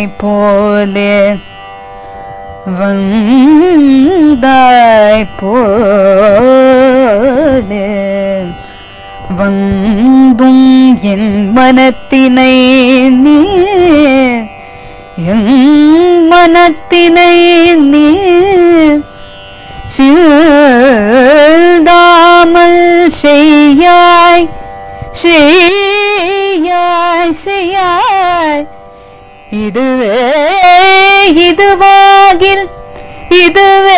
வந்தாய் போலே வந்தாய் போலே வந்தும் என் மனத்தினை நீ என் மனத்தினை நீ சிந்தாமல் செய்யாய் செய்யாய் செய்யாய் இதுவே இதுவாகில் இதுவே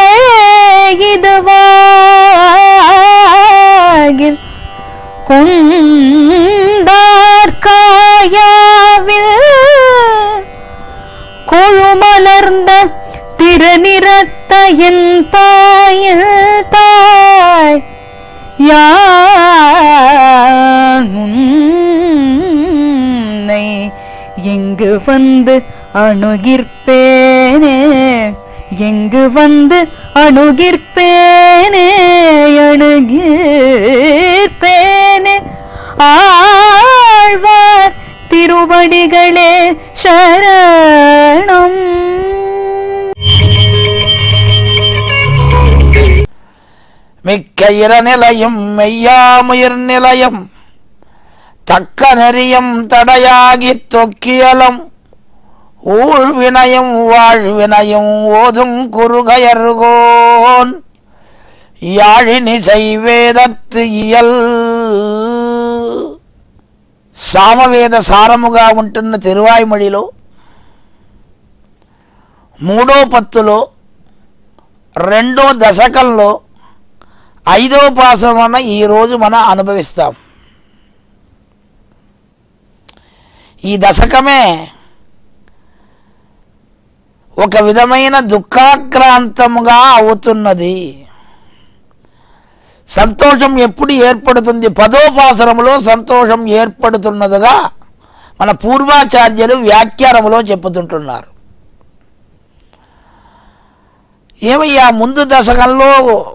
இதுவாகில் கொண்டார்காயாவில் கொழுமலர்ந்த திருநிறத்த என் தாயில் தாய் யான் உன்னை எங்கு வந்து அணுகிற்பேனே எங்கு வந்து அணுகிற்பேனே அணுகிற்பேனே ஆழ்வார் திருவடிகளே சரணம் மிக்க இரநிலையும் மெய்யாமுயிர் நிலையம் தக்க நெறியம் தடையாகித் தொக்கியலம் ஊழ்வினையும் வாழ்வினையும் ஓதும் குறுகையர்கோன் యాழிనిసై వేదత్తు ఇయల్ సామవేద సారముగా ఉంటున్న తిరువాయిమడిలో మూడో పత్తులో రెండో దశకంలో ఐదో పాసమన ఈరోజు మనం అనుభవిస్తాం ఈ దశకమే ఒక విధమైన దుఃఖాక్రాంతముగా అవుతున్నది సంతోషం ఎప్పుడు ఏర్పడుతుంది పదోపాసనములో సంతోషం ఏర్పడుతున్నదిగా మన పూర్వాచార్యులు వ్యాఖ్యానములో చెప్పుతుంటున్నారు ఏమయ్యా ముందు దశకంలో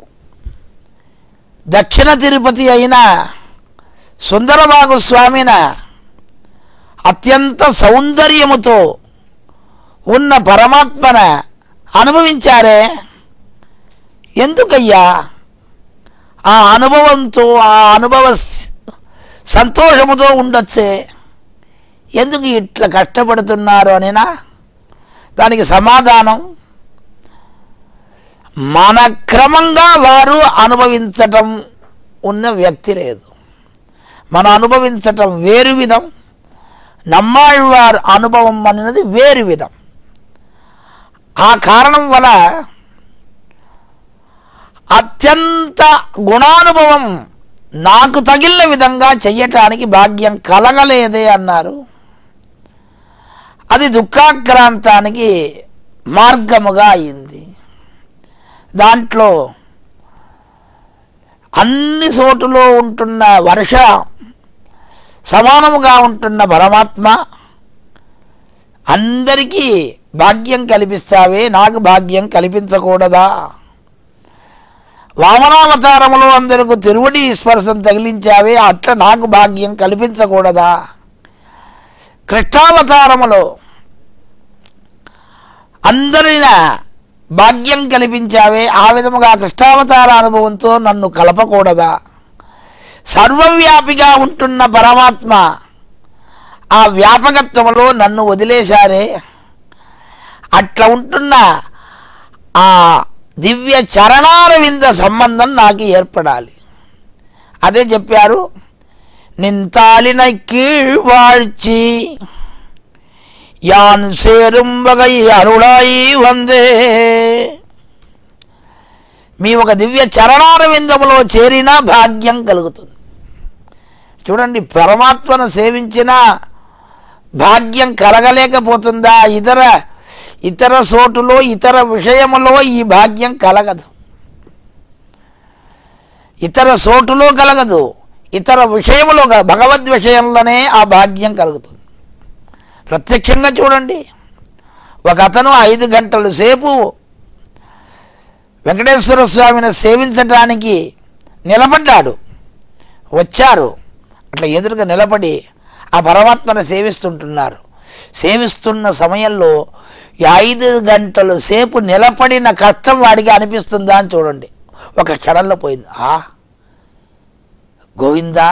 దక్షిణ తిరుపతి అయిన సుందరబాగు స్వామిన అత్యంత సౌందర్యముతో ఉన్న పరమాత్మన అనుభవించారే ఎందుకయ్యా ఆ అనుభవంతో ఆ అనుభవ స్- సంతోషముతో ఉండొచ్చే ఎందుకు ఇట్లా కష్టపడుతున్నారు అనినా దానికి సమాధానం మన క్రమంగా వారు అనుభవించటం ఉన్న వ్యక్తి లేదు మనం అనుభవించటం వేరు విధం నమ్మాళ్ళవారు అనుభవం అనేది వేరు విధం ఆ కారణం వల్ల అత్యంత గుణానుభవం నాకు తగిలిన విధంగా చెయ్యటానికి భాగ్యం కలగలేదే అన్నారు అది దుఃఖాక్రాంతానికి మార్గముగా అయింది దాంట్లో అన్ని చోటులో ఉంటున్న వర్ష సమానముగా ఉంటున్న పరమాత్మ అందరికీ భాగ్యం కల్పిస్తావే నాకు భాగ్యం కల్పించకూడదా వామనావతారములో అందరికి తిరువడి స్పర్శం తగిలించావే అట్లా నాకు భాగ్యం కల్పించకూడదా కృష్ణావతారములో అందరిన భాగ్యం కల్పించావే ఆ విధముగా కృష్ణావతార అనుభవంతో నన్ను కలపకూడదా సర్వవ్యాపిగా ఉంటున్న పరమాత్మ ఆ వ్యాపకత్వంలో నన్ను వదిలేశారే అట్లా ఉంటున్న ఆ దివ్య చరణారవింద సంబంధం నాకు ఏర్పడాలి అదే చెప్పారు నింతాలిన కీழ்వాழ்చి யான் சேரும் வகை అరుళాయి వందే మీ ఒక దివ్య చరణారవిందములో చేరినా భాగ్యం కలుగుతుంది చూడండి పరమాత్మను సేవించిన భాగ్యం కలగలేకపోతుందా ఇతర ఇతర చోటులో ఇతర విషయములో ఈ భాగ్యం కలగదు ఇతర చోటులో కలగదు ఇతర విషయములో క- భగవద్ విషయంలోనే ఆ భాగ్యం కలుగుతుంది ప్రత్యక్షంగా చూడండి ఒక అతను ఐదు గంటల సేపు వెంకటేశ్వర స్వామిని సేవించటానికి నిలబడ్డాడు వచ్చారు అట్లా ఎదురుగా నిలబడి ఆ పరమాత్మను సేవిస్తుంటున్నారు సేవిస్తున్న సమయంలో ఈ ఐదు గంటలు సేపు నిలబడిన కష్టం వాడికి అనిపిస్తుందా అని చూడండి ఒక క్షణంలో పోయింది ఆ గోవిందా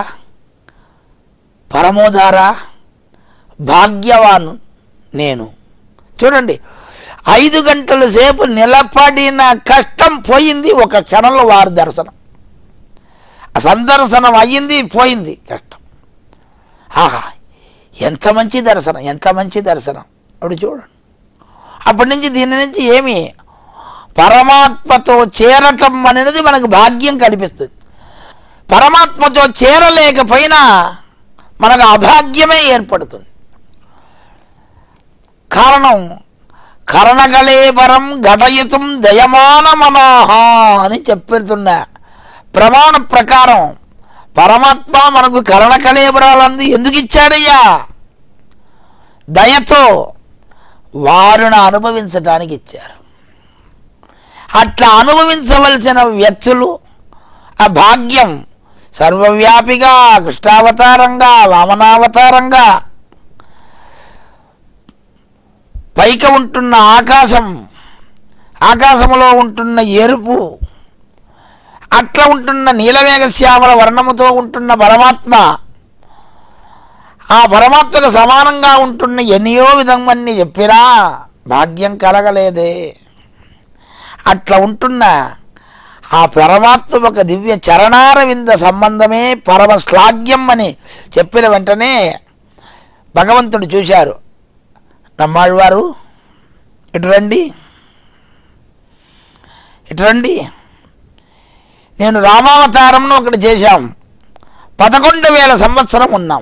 పరమోదారా భాగ్యవాను నేను చూడండి ఐదు గంటల సేపు నిలబడిన కష్టం పోయింది ఒక క్షణంలో వారి దర్శనం ఆ సందర్శనం అయ్యింది పోయింది కష్టం ఆహా ఎంత మంచి దర్శనం ఎంత మంచి దర్శనం అప్పుడు చూడండి అప్పటి నుంచి దీని నుంచి ఏమి పరమాత్మతో చేరటం అనేది మనకు భాగ్యం కల్పిస్తుంది పరమాత్మతో చేరలేకపోయినా మనకు అభాగ్యమే ఏర్పడుతుంది కారణం కరణగళేబరం ఘటయుతం దయమాన మనోహ అని చెప్తున్న ప్రమాణ ప్రకారం పరమాత్మ మనకు కరణకళేబరాలందు ఎందుకు ఇచ్చాడయ్యా దయతో వారును అనుభవించడానికి ఇచ్చారు అట్లా అనుభవించవలసిన వ్యక్తులు ఆ భాగ్యం సర్వవ్యాపిగా కృష్ణావతారంగా వామనావతారంగా పైక ఉంటున్న ఆకాశం ఆకాశంలో ఉంటున్న ఎరుపు అట్లా ఉంటున్న నీలమేఘ శ్యామల వర్ణముతో ఉంటున్న పరమాత్మ ఆ పరమాత్మకు సమానంగా ఉంటున్న ఎన్నో విధమని చెప్పినా భాగ్యం కలగలేదే అట్లా ఉంటున్న ఆ పరమాత్మ ఒక దివ్య చరణారవింద సంబంధమే పరమ శ్లాఘ్యం అని చెప్పిన వెంటనే భగవంతుడు చూశారు నమ్మాళ్ళవారు ఇటు రండి ఇటు రండి నేను రామావతారంను ఒకటి చేశాం పదకొండు వేల సంవత్సరం ఉన్నాం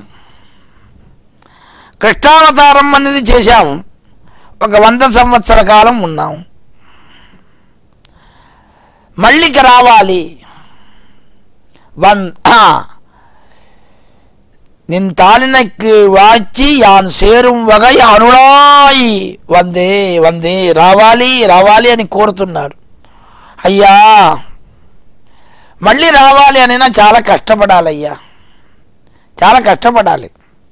కృష్ణావతారం అనేది చేశాం ఒక వంద సంవత్సర కాలం ఉన్నాం మళ్ళీకి రావాలి వన్ நின் தாளினைக்கு வாச்சி யான் సేரும் వగై అనుడాయి వందే వందే రావాలి రావాలి అని కోరుతున్నారు అయ్యా మళ్ళీ రావాలి అనినా చాలా కష్టపడాలి అయ్యా చాలా కష్టపడాలి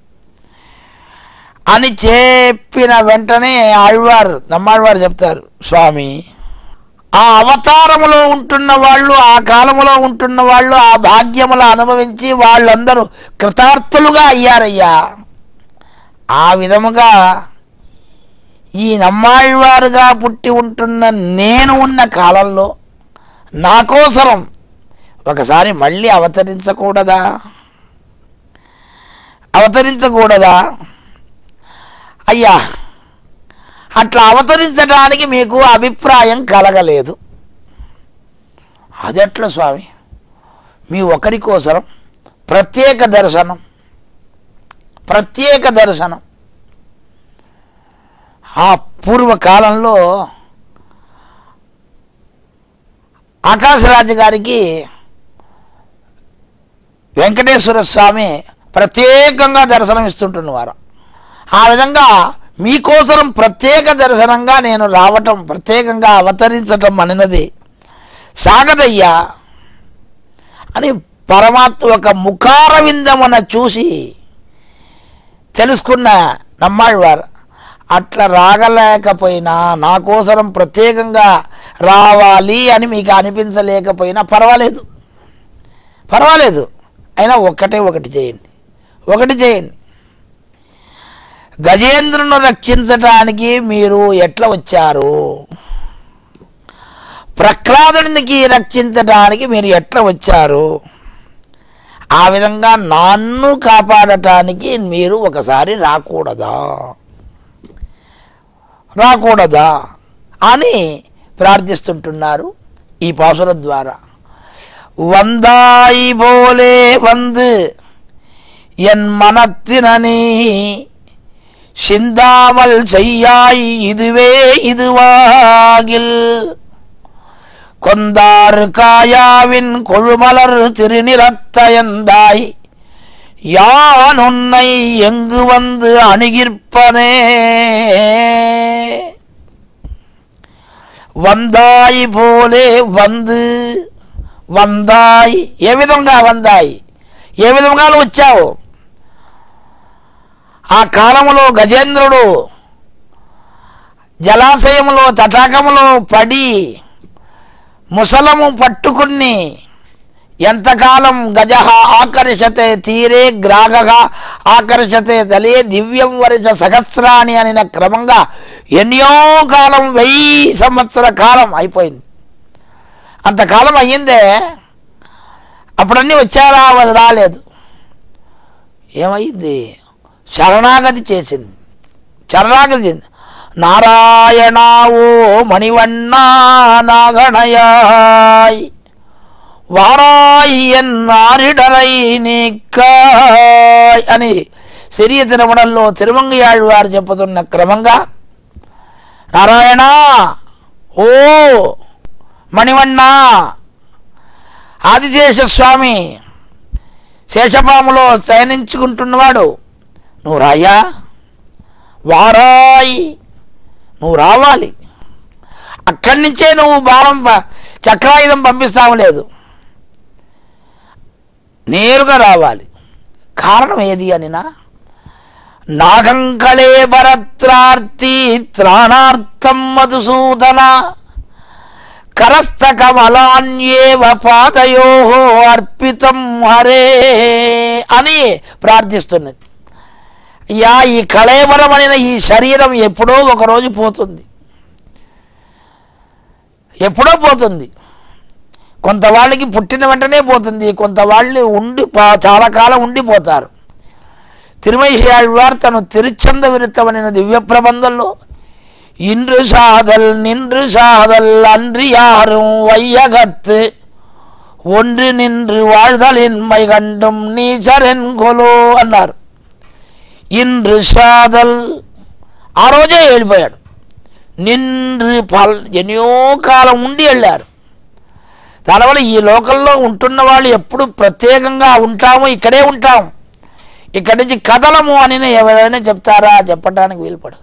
అని చెప్పిన వెంటనే ఆళ్వారు నమ్మాళ్వారు చెప్తారు స్వామి ఆ అవతారములో ఉంటున్న వాళ్ళు ఆ కాలములో ఉంటున్న వాళ్ళు ఆ భాగ్యములు అనుభవించి వాళ్ళందరూ కృతార్థులుగా అయ్యారయ్యా ఆ విధముగా ఈ నమ్మాళ్వారుగా పుట్టి ఉంటున్న నేను ఉన్న కాలంలో నా కోసరం ఒకసారి మళ్ళీ అవతరించకూడదా అవతరించకూడదా అయ్యా అట్లా అవతరించడానికి మీకు అభిప్రాయం కలగలేదు అదెట్లా స్వామి మీ ఒకరి కోసరం ప్రత్యేక దర్శనం ప్రత్యేక దర్శనం ఆ పూర్వకాలంలో ఆకాశరాజు గారికి వెంకటేశ్వర స్వామి ప్రత్యేకంగా దర్శనం ఇస్తుంటున్నవారు ఆ విధంగా మీకోసరం ప్రత్యేక దర్శనంగా నేను రావటం ప్రత్యేకంగా అవతరించటం అనినది సాగదయ్యా అని పరమాత్మ ఒక ముఖార విందమున చూసి తెలుసుకున్న నమ్మాళ్ళవారు అట్లా రాగలేకపోయినా నా కోసరం ప్రత్యేకంగా రావాలి అని మీకు అనిపించలేకపోయినా పర్వాలేదు పర్వాలేదు అయినా ఒక్కటే ఒకటి చేయండి ఒకటి చేయండి గజేంద్రును రక్షించటానికి మీరు ఎట్లా వచ్చారు ప్రహ్లాదునికి రక్షించటానికి మీరు ఎట్లా వచ్చారు ఆ విధంగా నన్ను కాపాడటానికి మీరు ఒకసారి రాకూడదా రాకూడదా అని ప్రార్థిస్తుంటున్నారు ఈ పాసుల ద్వారా வந்தாய் போலே வந்து என் மனத்தினனே சிந்தாமல் செய்யாய் இதுவே இதுவாகில் கொந்தாறு காயாவின் கொழுமலர் திருநிறத்தயந்தாய் யான் உன்னை எங்கு வந்து அணுகிற்பனே వందాయి పోలే వందు వందాయి ఏ విధంగా వందాయి ఏ విధంగా నువ్వు వచ్చావు ఆ కాలములో గజేంద్రుడు జలాశయములో తటాకములో పడి ముసలము పట్టుకుని ఎంతకాలం గజ ఆకర్షతే తీరే గ్రాగ ఆకర్షతే తలే దివ్యం వర్ష సహస్రాణి అనిన క్రమంగా ఎన్నో కాలం వెయ్యి సంవత్సర కాలం అయిపోయింది అంతకాలం అయ్యిందే అప్పుడన్నీ వచ్చారా అది రాలేదు ఏమైంది శరణాగతి చేసింది శరణాగతి చేసింది నారాయణావో మణివన్నా నాగణయాయ్ వారాయన్ నారిడరై నీకాయ్ అని సిరియ తిరుమణంలో తిరుమంగయాళ్ళు వారు చెప్పుతున్న క్రమంగా నారాయణ ఓ మణివన్నా ఆదిశేష స్వామి శేషపాములో శయనించుకుంటున్నవాడు నువ్వు రాయా వారాయి నువ్వు రావాలి అక్కడి నుంచే నువ్వు బాణం ప- చక్రాయుధం పంపిస్తావు లేదు నేరుగా రావాలి కారణం ఏది అనినా నాగంకళే భరత్రార్తి త్రాణార్థం మధుసూదన కరస్తకమలాన్యేవ పాదయో అర్పితం హరే అని ప్రార్థిస్తున్నది అయ్యా ఈ కళేబరమైన ఈ శరీరం ఎప్పుడో ఒకరోజు పోతుంది ఎప్పుడో పోతుంది కొంత వాళ్ళకి పుట్టిన వెంటనే పోతుంది కొంత వాళ్ళు ఉండి పా- చాలా కాలం ఉండిపోతారు తిరుమేశ్వరాడు తను తిరుచంద విరుత్తమనిన దివ్య ప్రబంధంలో இன்று சாதல் நின்று சாதல் அன்று யாரும் வையகத்து ஒன்று நின்று வாழ்தலின்மை கண்டும் నీచరెన్గొలో అన్నారు ఇంద్రు సాదల్ ఆ రోజే వెళ్ళిపోయాడు నిండ్రు పల్ ఎన్నో కాలం ఉండి వెళ్ళారు దానివల్ల ఈ లోకంలో ఉంటున్న వాళ్ళు ఎప్పుడు ప్రత్యేకంగా ఉంటాము ఇక్కడే ఉంటాం ఇక్కడి నుంచి కదలము అని ఎవరైనా చెప్తారా చెప్పడానికి వీలుపడదు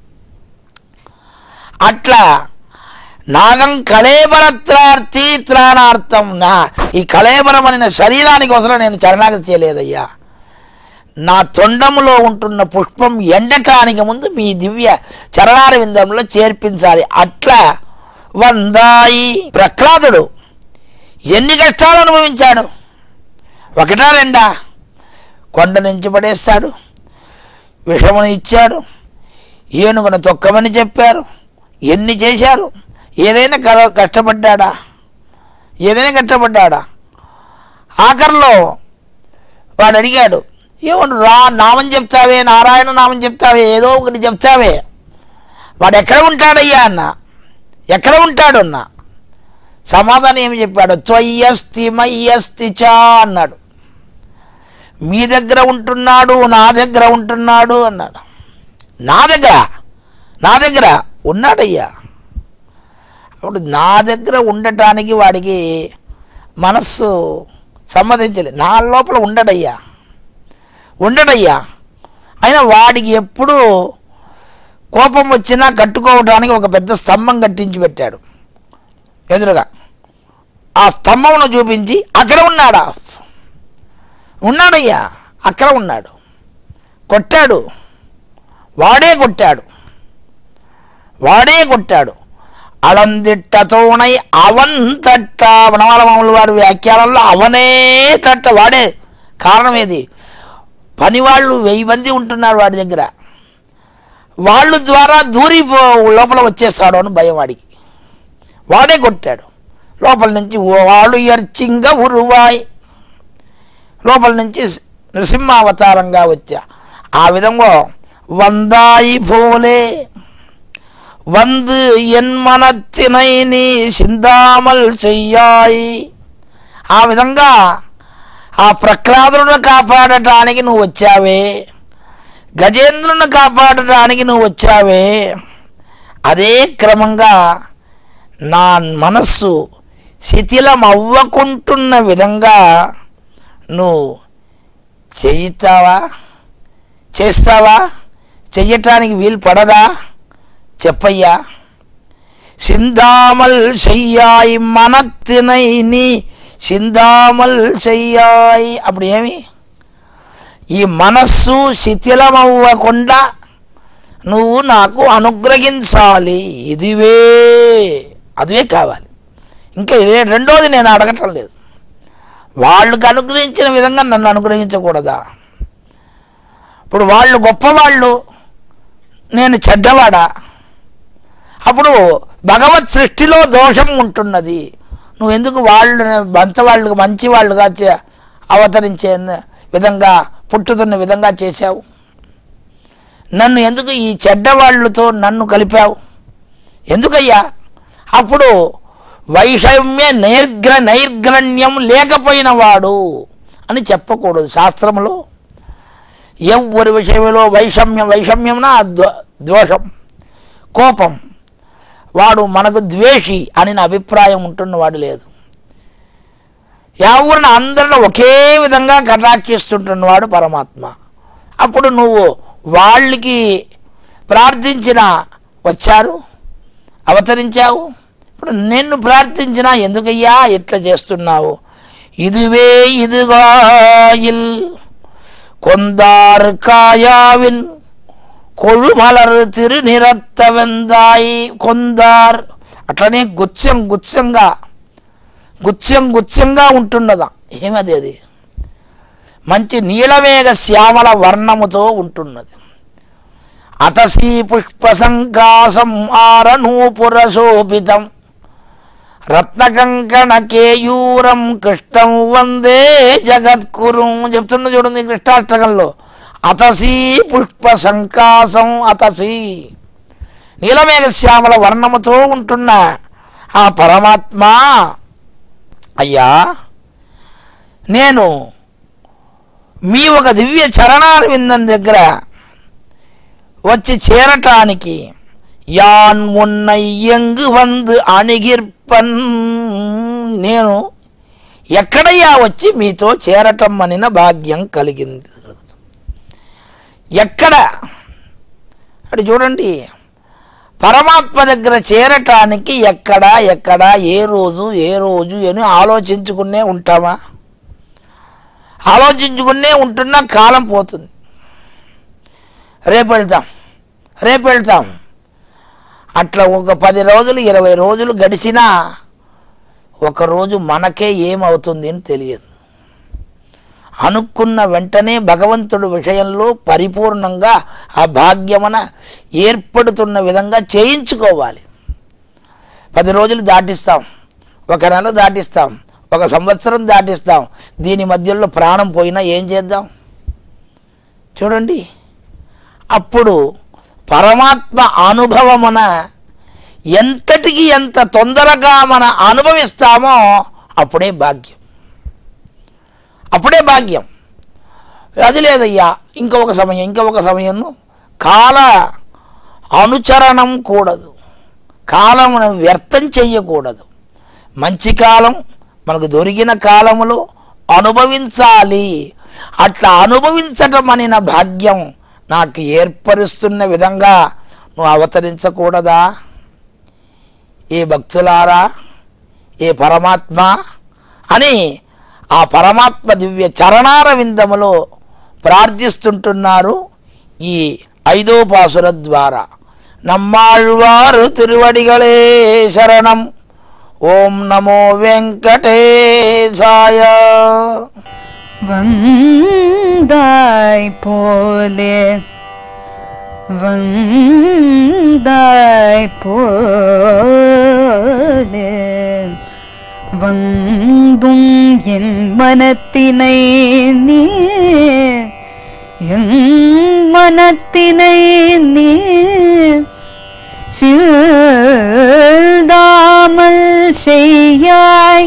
అట్లా నాగం కళేబరత్రార్థి త్రాణార్థం నా ఈ కళేబరం అనే శరీరానికి కోసం నేను చరణాగతి చేయలేదయ్యా నా తొండములో ఉంటున్న పుష్పం ఎండటానికి ముందు మీ దివ్య చరణార విందంలో చేర్పించాలి అట్లా వందాయి ప్రహ్లాదుడు ఎన్ని కష్టాలు అనుభవించాడు ఒకటా రెండా కొండ నుంచి పడేస్తాడు విషమును ఇచ్చాడు ఏనుగును తొక్కమని చెప్పారు ఎన్ని చేశారు ఏదైనా కర- కష్టపడ్డాడా ఏదైనా కష్టపడ్డాడా ఆఖరిలో వాడు అడిగాడు ఏమను రా నామం చెప్తావే నారాయణ నామం చెప్తావే ఏదో ఒకటి చెప్తావే వాడు ఎక్కడ ఉంటాడయ్యా అన్న ఎక్కడ ఉంటాడు అన్న సమాధానం ఏమి చెప్పాడు త్వయ్యస్తి మయ్యస్తి చా అన్నాడు మీ దగ్గర ఉంటున్నాడు నా దగ్గర ఉంటున్నాడు అన్నాడు నా దగ్గర నా దగ్గర ఉన్నాడయ్యా అప్పుడు నా దగ్గర ఉండటానికి వాడికి మనస్సు సమ్మతించలేదు నా లోపల ఉండడయ్యా ఉండడయ్యా అయినా వాడికి ఎప్పుడు కోపం వచ్చినా కట్టుకోవడానికి ఒక పెద్ద స్తంభం కట్టించి పెట్టాడు ఎదురుగా ఆ స్తంభమును చూపించి అక్కడ ఉన్నాడా ఉన్నాడయ్యా అక్కడ ఉన్నాడు కొట్టాడు వాడే కొట్టాడు వాడే కొట్టాడు అలందిట్ట తోణై అవన్ తట్ట వనమాలమాముల వారి వ్యాఖ్యానంలో అవనే తట్ట వాడే కారణం ఏది పనివాళ్ళు వెయ్యి మంది ఉంటున్నారు వాడి దగ్గర వాళ్ళు ద్వారా దూరి పో- లోపల వచ్చేస్తాడు అని భయం వాడికి వాడే కొట్టాడు లోపల నుంచి వాడు ఎర్చింగ ఉరువాయ్ లోపల నుంచి నృసింహావతారంగా వచ్చా ఆ విధంగా వందాయి పోలే வந்து என் மனத்தினை நீ சிந்தாமல் చెయ్యాయి ఆ విధంగా ఆ ప్రహ్లాదులను కాపాడటానికి నువ్వు వచ్చావే గజేంద్రుని కాపాడటానికి నువ్వు వచ్చావే అదే క్రమంగా నా మనస్సు శిథిలం అవ్వకుంటున్న విధంగా నువ్వు చేయిస్తావా చేస్తావా చెయ్యటానికి వీలు పడదా చెప్పయ్యా సిందామల్ చెయ్యాయి మనత్తినై నీ సిందామల్ చెయ్యాయి అప్పుడు ఏమి ఈ మనస్సు శిథిలమవ్వకుండా నువ్వు నాకు అనుగ్రహించాలి ఇదివే అదివే కావాలి ఇంకా ఇదే- రెండోది నేను అడగటం లేదు వాళ్ళకి అనుగ్రహించిన విధంగా నన్ను అనుగ్రహించకూడదా ఇప్పుడు వాళ్ళు గొప్పవాళ్ళు నేను చెడ్డవాడా అప్పుడు భగవత్ సృష్టిలో దోషం ఉంటున్నది నువ్వు ఎందుకు వాళ్ళు బంత వాళ్ళకి మంచి వాళ్ళుగా చే- అవతరించే విధంగా పుట్టుతున్న విధంగా చేశావు నన్ను ఎందుకు ఈ చెడ్డవాళ్ళతో నన్ను కలిపావు ఎందుకయ్యా అప్పుడు వైషమ్య నైర్గ్ర నైర్గ్రణ్యం లేకపోయిన వాడు అని చెప్పకూడదు శాస్త్రంలో ఎవరి విషయంలో వైషమ్యం వైషమ్యంన ద్వ- దోషం కోపం వాడు మనకు ద్వేషి అని నా అభిప్రాయం ఉంటున్నవాడు లేదు ఎవరిని అందరిని ఒకే విధంగా కటాక్షిస్తుంటున్నవాడు పరమాత్మ అప్పుడు నువ్వు వాళ్ళకి ప్రార్థించిన వచ్చారు అవతరించావు ఇప్పుడు నిన్ను ప్రార్థించినా ఎందుకయ్యా ఇట్లా చేస్తున్నావు ఇదివే ఇదిగాయిల్ కొందార్ కాయావిన్ కొழுమలర్ తిరునిరత్తవెందాయి కొందార్ అట్లనే గుత్సం గుత్సంగా గుత్సం గుత్సంగా ఉంటున్నదా ఏమది అది మంచి నీలమేఘ శ్యామల వర్ణముతో ఉంటున్నది అతసీ పుష్ప సంకాసం ఆరనూపురశోభితం రత్నకంకణ కేయూరం కృష్ణం వందే జగద్గురుం చెప్తున్న చూడండి కృష్ణాష్టకంలో అతసీ పుష్ప సంకాసం అతసీ నీలమేఘ శ్యామల వర్ణముతో ఉంటున్న ఆ పరమాత్మ అయ్యా నేను మీ ఒక దివ్య చరణాల విందం దగ్గర వచ్చి చేరటానికి యాన్ మున్నై ఎంగు వందు అణిగిర్పన్ నేను ఎక్కడయ్యా వచ్చి మీతో చేరటం అనిన భాగ్యం కలిగింది ఎక్కడ అటు చూడండి పరమాత్మ దగ్గర చేరటానికి ఎక్కడ ఎక్కడ ఏ రోజు ఏ రోజు అని ఆలోచించుకునే ఉంటామా ఆలోచించుకునే ఉంటున్నా కాలం పోతుంది రేపు వెళ్తాం రేపు వెళ్తాం అట్లా ఒక పది రోజులు ఇరవై రోజులు గడిచినా ఒకరోజు మనకే ఏమవుతుంది అని తెలియదు అనుకున్న వెంటనే భగవంతుడి విషయంలో పరిపూర్ణంగా ఆ భాగ్యమన ఏర్పడుతున్న విధంగా చేయించుకోవాలి పది రోజులు దాటిస్తాం ఒక నెల దాటిస్తాం ఒక సంవత్సరం దాటిస్తాం దీని మధ్యలో ప్రాణం పోయినా ఏం చేద్దాం చూడండి అప్పుడు పరమాత్మ అనుభవమున ఎంతటికి ఎంత తొందరగా మన అనుభవిస్తామో అప్పుడే భాగ్యం అప్పుడే భాగ్యం అది లేదయ్యా ఇంకొక సమయం ఇంకొక సమయం కాల అనుచరణం కూడదు కాలమును వ్యర్థం చెయ్యకూడదు మంచి కాలం మనకు దొరికిన కాలములో అనుభవించాలి అట్లా అనుభవించటం అనిన భాగ్యం నాకు ఏర్పరుస్తున్న విధంగా నువ్వు అవతరించకూడదా ఏ భక్తులారా ఏ పరమాత్మ అని ఆ పరమాత్మ దివ్య చరణార విందములో ప్రార్థిస్తుంటున్నారు ఈ ఐదో పాసుర ద్వారా నమ్మాళ్వారు తిరువడిగళే శరణం ఓం నమో వెంకటేశాయ வந்தாய் போலே வந்தாய் போலே வந்தும் என் மனத்தினை நீ என் மனத்தினை நீ சில்தாமல் செய்யாய்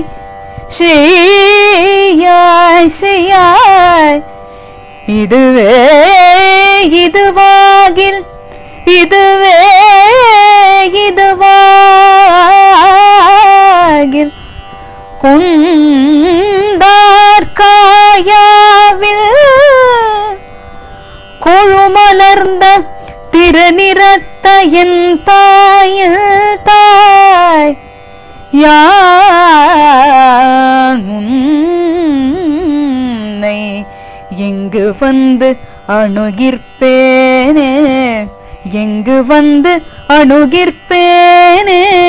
செய்யாய் செய்யாய் இதுவே இதுவாகில் இதுவே இதுவாகில் கொண்டார்காயாவில் கொழுமலர்ந்த திருநிறத்த என் தாயில் தாய் யான் உன்னை இங்கு வந்து அணுகிற்பேனே எங்கு வந்து அணுகிற்பேனே